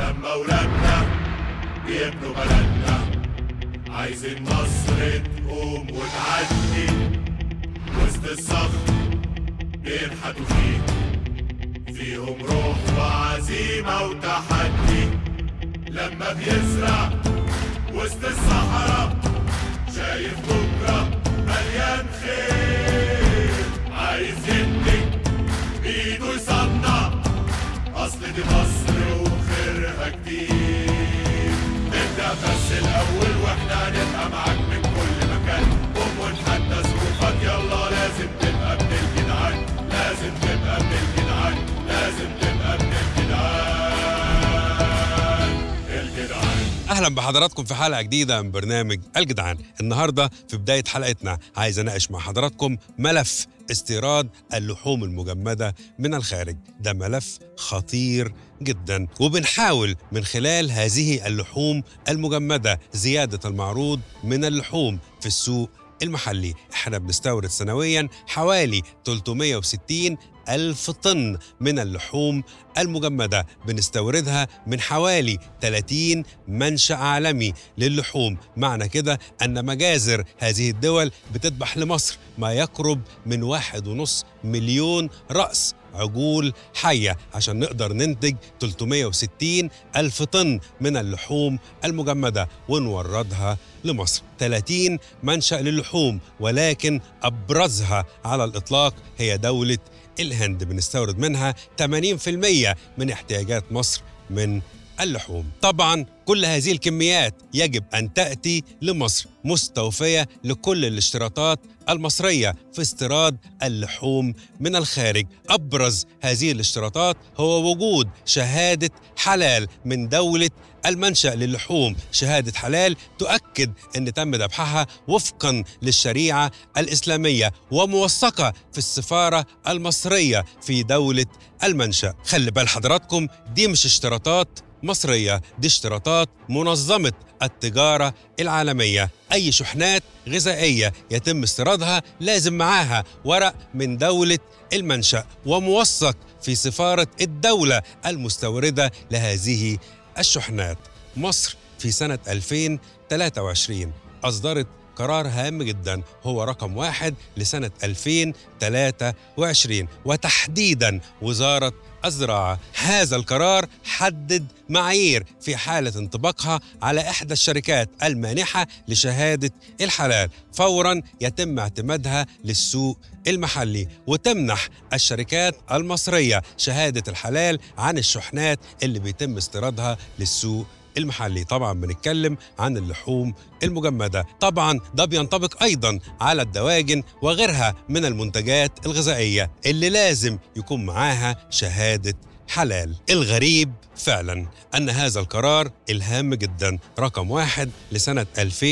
لما ولادنا بيبنوا بلدنا عايزين مصر تقوم وتعدي وسط الصخر بينحتوا فيه فيهم روح وعزيمة وتحدي لما بيزرع وسط الصحراء شايف بكرة مليان خير عايز يبني بإيده يصنع أصل دي مصر وخيرها كتير نبدأ بس الأول وإحنا هنبقى معاك من كل مكان قوم ونحدى ظروفك يلا لازم تبقى ابن الجدعان لازم تبقى ابن الجدعان لازم تبقى ابن الجدعان الجدعان اهلا بحضراتكم في حلقه جديده من برنامج الجدعان النهارده في بدايه حلقتنا عايز اناقش مع حضراتكم ملف استيراد اللحوم المجمده من الخارج ده ملف خطير جدا وبنحاول من خلال هذه اللحوم المجمده زياده المعروض من اللحوم في السوق المحلي احنا بنستورد سنويا حوالي 360 ألف طن من اللحوم المجمدة بنستوردها من حوالي 30 منشأ عالمي للحوم معنى كده أن مجازر هذه الدول بتذبح لمصر ما يقرب من واحد ونص مليون رأس عجول حية عشان نقدر ننتج 360 ألف طن من اللحوم المجمدة ونوردها لمصر 30 منشأ للحوم ولكن أبرزها على الإطلاق هي دولة الهند بنستورد منها 80% من احتياجات مصر من اللحوم طبعا كل هذه الكميات يجب أن تأتي لمصر مستوفية لكل الاشتراطات المصرية في استيراد اللحوم من الخارج أبرز هذه الاشتراطات هو وجود شهادة حلال من دولة المنشأ للحوم شهادة حلال تؤكد أن تم ذبحها وفقا للشريعة الإسلامية وموثقة في السفارة المصرية في دولة المنشأ خلي بال حضراتكم دي مش اشتراطات مصرية دي اشتراطات منظمة التجارة العالمية أي شحنات غذائية يتم استيرادها لازم معاها ورق من دولة المنشأ وموثق في سفارة الدولة المستوردة لهذه الشحنات مصر في سنة 2023 أصدرت قرار هام جدا هو رقم واحد لسنة 2023 وتحديدا وزارة الزراعة هذا القرار حدد معايير في حالة انطباقها على إحدى الشركات المانحة لشهادة الحلال فورا يتم اعتمادها للسوق المحلي وتمنح الشركات المصرية شهادة الحلال عن الشحنات اللي بيتم استيرادها للسوق المحلي طبعا بنتكلم عن اللحوم المجمدة طبعا ده بينطبق أيضا على الدواجن وغيرها من المنتجات الغذائية اللي لازم يكون معاها شهادة حلال الغريب فعلا أن هذا القرار الهام جدا رقم واحد لسنة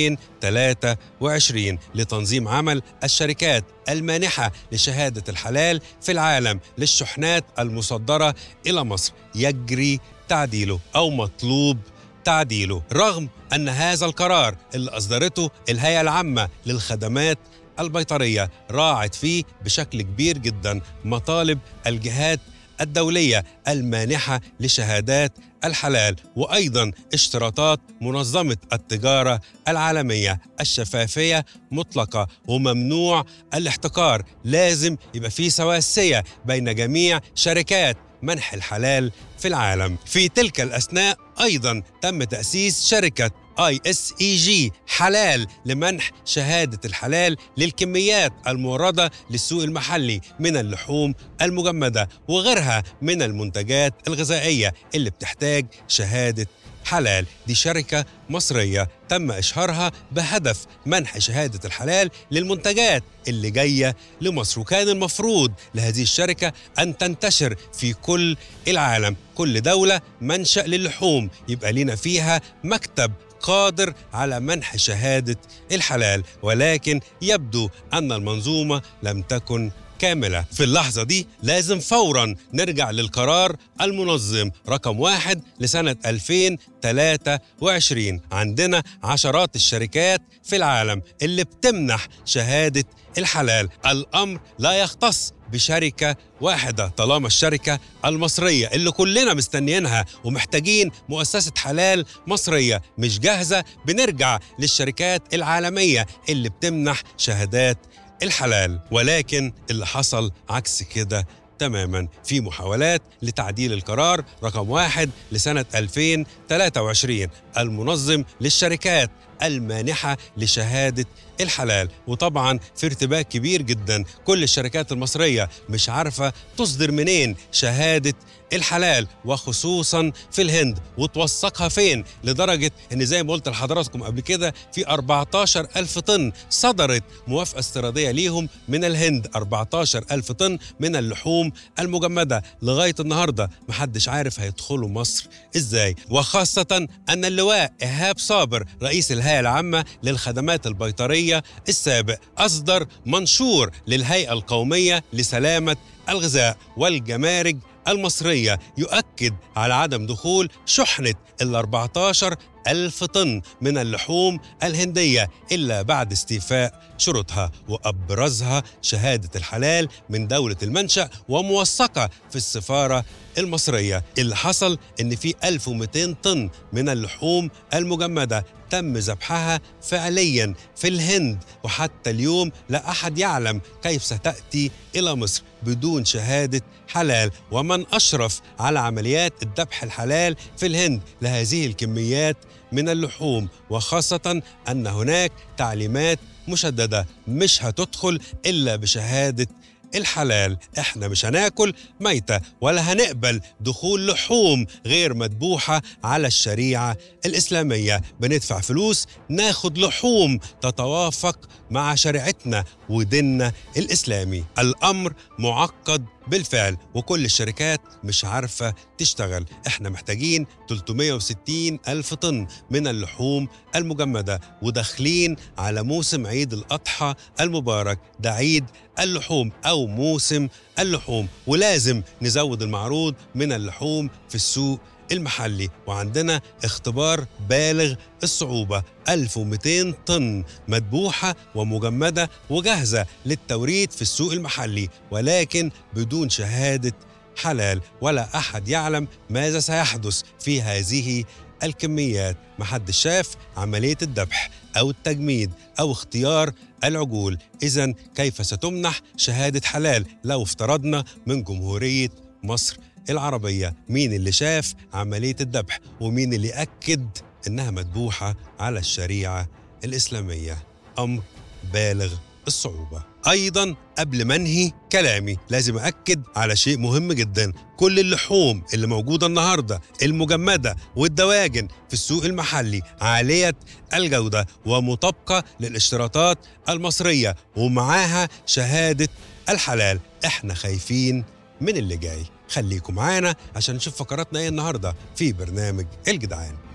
2023 لتنظيم عمل الشركات المانحة لشهادة الحلال في العالم للشحنات المصدرة إلى مصر يجري تعديله أو مطلوب تعديله رغم أن هذا القرار اللي أصدرته الهيئة العامة للخدمات البيطرية راعت فيه بشكل كبير جدا مطالب الجهات الدولية المانحة لشهادات الحلال وأيضا اشتراطات منظمة التجارة العالمية الشفافية مطلقة وممنوع الاحتكار لازم يبقى في سواسية بين جميع شركات منح الحلال في العالم في تلك الأثناء أيضا تم تأسيس شركة اي اس اي جي حلال لمنح شهاده الحلال للكميات المورده للسوق المحلي من اللحوم المجمده وغيرها من المنتجات الغذائيه اللي بتحتاج شهاده حلال دي شركة مصرية تم إشهارها بهدف منح شهادة الحلال للمنتجات اللي جاية لمصر وكان المفروض لهذه الشركة أن تنتشر في كل العالم كل دولة منشأ للحوم يبقى لنا فيها مكتب قادر على منح شهادة الحلال ولكن يبدو أن المنظومة لم تكن كاملة في اللحظة دي لازم فورا نرجع للقرار المنظم رقم واحد لسنة 2023 عندنا عشرات الشركات في العالم اللي بتمنح شهادة الحلال الأمر لا يختص بشركة واحدة طالما الشركة المصرية اللي كلنا مستنيينها ومحتاجين مؤسسة حلال مصرية مش جاهزة بنرجع للشركات العالمية اللي بتمنح شهادات الحلال ولكن اللي حصل عكس كده تماما في محاولات لتعديل القرار رقم واحد لسنة 2023 المنظم للشركات المانحة لشهادة الحلال وطبعا في ارتباك كبير جدا كل الشركات المصرية مش عارفة تصدر منين شهادة الحلال وخصوصا في الهند وتوثقها فين لدرجة ان زي ما قلت لحضراتكم قبل كده في 14 ألف طن صدرت موافقة استيرادية ليهم من الهند 14 ألف طن من اللحوم المجمدة لغاية النهاردة محدش عارف هيدخلوا مصر ازاي وخاصة ان اللواء إيهاب صابر رئيس الهيئة العامة للخدمات البيطرية السابق أصدر منشور للهيئة القومية لسلامة الغذاء والجمارك المصرية يؤكد على عدم دخول شحنة ال 14 ألف طن من اللحوم الهندية إلا بعد استيفاء شروطها وأبرزها شهادة الحلال من دولة المنشأ وموثقة في السفارة المصرية اللي حصل إن في 1200 طن من اللحوم المجمدة تم ذبحها فعليا في الهند وحتى اليوم لا أحد يعلم كيف ستأتي إلى مصر بدون شهادة حلال ومن أشرف على عمليات الذبح الحلال في الهند لهذه الكميات من اللحوم وخاصة أن هناك تعليمات مشددة مش هتدخل إلا بشهادة الحلال احنا مش هناكل ميتة ولا هنقبل دخول لحوم غير مذبوحة على الشريعة الإسلامية بندفع فلوس ناخد لحوم تتوافق مع شريعتنا وديننا الإسلامي الأمر معقد بالفعل وكل الشركات مش عارفة تشتغل احنا محتاجين 360 ألف طن من اللحوم المجمدة وداخلين على موسم عيد الأضحى المبارك ده عيد اللحوم أو موسم اللحوم ولازم نزود المعروض من اللحوم في السوق المحلي وعندنا اختبار بالغ الصعوبة 1200 طن مذبوحة ومجمدة وجاهزة للتوريد في السوق المحلي ولكن بدون شهادة حلال ولا أحد يعلم ماذا سيحدث في هذه الكميات محدش شاف عملية الذبح أو التجميد أو اختيار العجول إذا كيف ستمنح شهادة حلال لو افترضنا من جمهورية مصر العربية مين اللي شاف عملية الذبح ومين اللي أكد إنها مذبوحة على الشريعة الإسلامية أمر بالغ الصعوبة أيضا قبل ما أنهي كلامي لازم أكد على شيء مهم جدا كل اللحوم اللي موجودة النهاردة المجمدة والدواجن في السوق المحلي عالية الجودة ومطابقة للاشتراطات المصرية ومعاها شهادة الحلال احنا خايفين من اللي جاي خليكم معانا عشان نشوف فقراتنا ايه النهارده في برنامج الجدعان